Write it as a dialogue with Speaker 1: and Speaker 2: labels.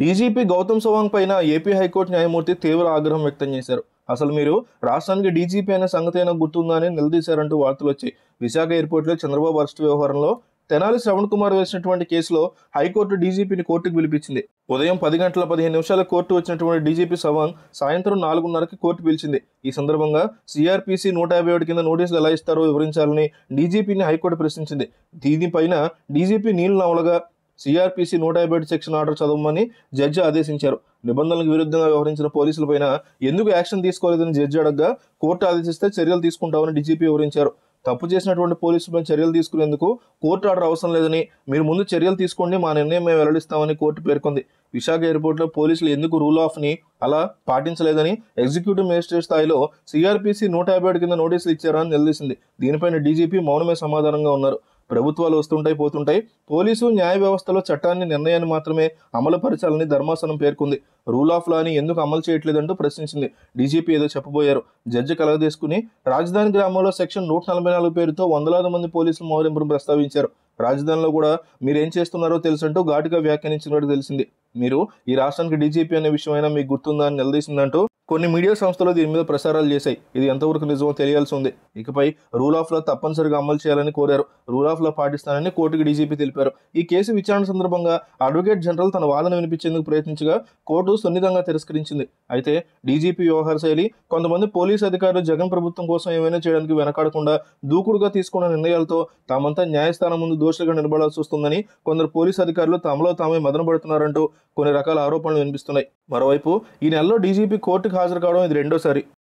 Speaker 1: DGP Gautam Sawang పైన AP high court న్యాయమూర్తి తీవ్ర ఆగ్రహం వ్యక్తం చేశారు అసలు మీరు రాష్ట్రానికి డీజీపీ అనే సంగతి అయినా గుర్తుందా అని నిలదీశారంటూ వార్తలు వచ్చాయి విశాఖ ఎయిర్పోర్ట్లో చంద్రబాబు అరెస్ట్ వ్యవహారంలో తెనాలి శ్రవణ్ కుమార్ వేసినటువంటి కేసులో హైకోర్టు డీజీపీని కోర్టుకు పిలిపించింది ఉదయం పది గంటల పదిహేను నిమిషాల కోర్టు వచ్చినటువంటి డీజీపీ సవాంగ్ సాయంత్రం నాలుగున్నరకి కోర్టు పిలిచింది ఈ సందర్భంగా సిఆర్పీసీ నూట యాభై ఒకటి కింద నోటీసులు ఎలా ఇస్తారో వివరించాలని డీజీపీని హైకోర్టు ప్రశ్నించింది దీనిపైన డీజీపీ నీళ్లు నవలగా సిఆర్పీసీ నూట యాభై ఒకటి సెక్షన్ ఆర్డర్ చదవమని జడ్జి ఆదేశించారు నిబంధనలకు విరుద్ధంగా వ్యవహరించిన పోలీసులపైన ఎందుకు యాక్షన్ తీసుకోలేదని జడ్జి అడగ్గా కోర్టు ఆదేశిస్తే చర్యలు తీసుకుంటామని డీజీపీ వివరించారు తప్పు చేసినటువంటి పోలీసులపై చర్యలు తీసుకునేందుకు కోర్టు ఆర్డర్ అవసరం లేదని మీరు ముందు చర్యలు తీసుకోండి మా నిర్ణయం మేము వెల్లడిస్తామని కోర్టు పేర్కొంది విశాఖ ఎయిర్పోర్ట్లో పోలీసులు ఎందుకు రూల్ ఆఫ్ని అలా పాటించలేదని ఎగ్జిక్యూటివ్ మేజిస్ట్రేట్ స్థాయిలో సిఆర్పీసీ నూట యాభై ఏడు కింద నోటీసులు ఇచ్చారని నిలదీసింది దీనిపైన డీజీపీ మౌనమే సమాధానంగా ఉన్నారు ప్రభుత్వాలు వస్తుంటాయి పోతుంటాయి పోలీసు న్యాయ వ్యవస్థలో చట్టాన్ని నిర్ణయాన్ని మాత్రమే అమలుపరచాలని ధర్మాసనం పేర్కొంది రూల్ ఆఫ్ లాని ఎందుకు అమలు చేయట్లేదంటూ ప్రశ్నించింది డీజీపీ ఏదో చెప్పబోయారు జడ్జి కలగదీసుకుని రాజధాని గ్రామంలో సెక్షన్ నూట నలభై నాలుగు పేరుతో వందలాది మంది పోలీసులు మోహరింపును ప్రస్తావించారు రాజధానిలో కూడా మీరు ఏం చేస్తున్నారో తెలుసంటూ ఘాటుగా వ్యాఖ్యానించినట్టు తెలిసింది మీరు ఈ రాష్ట్రానికి డీజీపీ అనే విషయమైనా మీకు గుర్తుందా అని నిలదీసిందంటూ కొన్ని మీడియా సంస్థలు దీని మీద ప్రసారాలు చేశాయి ఇది ఎంతవరకు నిజమో తెలియాల్సి ఉంది ఇకపై రూల్ ఆఫ్ లా తప్పనిసరిగా అమలు చేయాలని కోరారు రూల్ ఆఫ్ లా పాటిస్తానని కోర్టుకు డీజీపీ తెలిపారు ఈ కేసు విచారణ సందర్భంగా అడ్వకేట్ జనరల్ తన వాదన వినిపించేందుకు ప్రయత్నించగా కోర్టు సున్నితంగా తిరస్కరించింది అయితే డీజీపీ వ్యవహార శైలి కొంతమంది పోలీసు అధికారులు జగన్ ప్రభుత్వం కోసం ఏమైనా చేయడానికి వెనకాడకుండా దూకుడుగా తీసుకున్న నిర్ణయాలతో తామంతా న్యాయస్థానం ముందు దోషులుగా నిలబడాల్సి వస్తుందని కొందరు పోలీసు అధికారులు తమలో తామే మదనపడుతున్నారంటూ కొన్ని రకాల ఆరోపణలు వినిపిస్తున్నాయి మరోవైపు ఈ నెలలో డీజీపీ కోర్టుకు హాజరు కావడం ఇది రెండోసారి